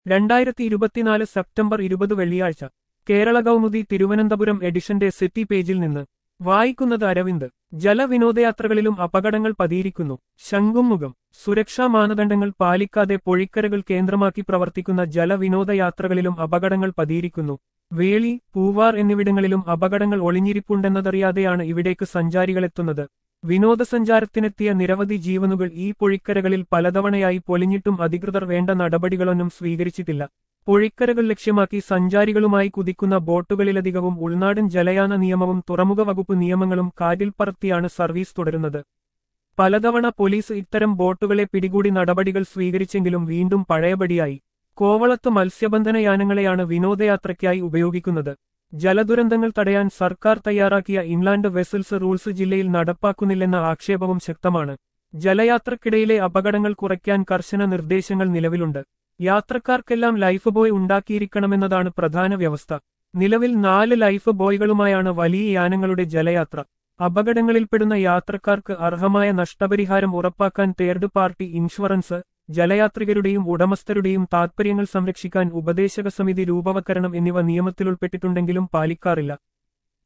രണ്ടായിരത്തി ഇരുപത്തിനാല് സെപ്റ്റംബർ ഇരുപത് വെള്ളിയാഴ്ച കേരള കൗമുദി തിരുവനന്തപുരം എഡിഷന്റെ സിറ്റി പേജിൽ നിന്ന് വായിക്കുന്നത് അരവിന്ദ് ജലവിനോദയാത്രകളിലും അപകടങ്ങൾ പതിയിരിക്കുന്നു ശംഖുമുഖം സുരക്ഷാ മാനദണ്ഡങ്ങൾ പാലിക്കാതെ പൊഴിക്കരകൾ കേന്ദ്രമാക്കി പ്രവർത്തിക്കുന്ന ജലവിനോദയാത്രകളിലും അപകടങ്ങൾ പതിയിരിക്കുന്നു വേളി പൂവാർ എന്നിവിടങ്ങളിലും അപകടങ്ങൾ ഒളിഞ്ഞിരിപ്പുണ്ടെന്നതറിയാതെയാണ് ഇവിടേക്ക് സഞ്ചാരികളെത്തുന്നത് വിനോദസഞ്ചാരത്തിനെത്തിയ നിരവധി ജീവനുകൾ ഈ പൊഴിക്കരകളിൽ പലതവണയായി പൊലിഞ്ഞിട്ടും അധികൃതർ വേണ്ട നടപടികളൊന്നും സ്വീകരിച്ചിട്ടില്ല പൊഴിക്കരകൾ ലക്ഷ്യമാക്കി സഞ്ചാരികളുമായി കുതിക്കുന്ന ബോട്ടുകളിലധികവും ഉൾനാടൻ ജലയാന നിയമവും തുറമുഖ വകുപ്പ് നിയമങ്ങളും കാറ്റിൽ പറത്തിയാണ് സർവീസ് തുടരുന്നത് പലതവണ പോലീസ് ഇത്തരം ബോട്ടുകളെ പിടികൂടി നടപടികൾ സ്വീകരിച്ചെങ്കിലും വീണ്ടും പഴയപടിയായി കോവളത്ത് മത്സ്യബന്ധന യാനങ്ങളെയാണ് വിനോദയാത്രയ്ക്കായി ഉപയോഗിക്കുന്നത് ജലദുരന്തങ്ങൾ തടയാൻ സർക്കാർ തയ്യാറാക്കിയ ഇൻലാൻഡ് വെസൽസ് റൂൾസ് ജില്ലയിൽ നടപ്പാക്കുന്നില്ലെന്ന ആക്ഷേപവും ശക്തമാണ് ജലയാത്രക്കിടയിലെ അപകടങ്ങൾ കുറയ്ക്കാൻ കർശന നിർദ്ദേശങ്ങൾ നിലവിലുണ്ട് യാത്രക്കാർക്കെല്ലാം ലൈഫ് ബോയ് ഉണ്ടാക്കിയിരിക്കണമെന്നതാണ് പ്രധാന വ്യവസ്ഥ നിലവിൽ നാല് ലൈഫ് ബോയ്കളുമായാണ് വലിയ യാനങ്ങളുടെ ജലയാത്ര അപകടങ്ങളിൽപ്പെടുന്ന യാത്രക്കാർക്ക് അർഹമായ നഷ്ടപരിഹാരം ഉറപ്പാക്കാൻ തേർഡ് പാർട്ടി ഇൻഷുറൻസ് ജലയാത്രികരുടെയും ഉടമസ്ഥരുടെയും താത്പര്യങ്ങൾ സംരക്ഷിക്കാൻ ഉപദേശക സമിതി രൂപവത്കരണം എന്നിവ നിയമത്തിലുൾപ്പെട്ടിട്ടുണ്ടെങ്കിലും പാലിക്കാറില്ല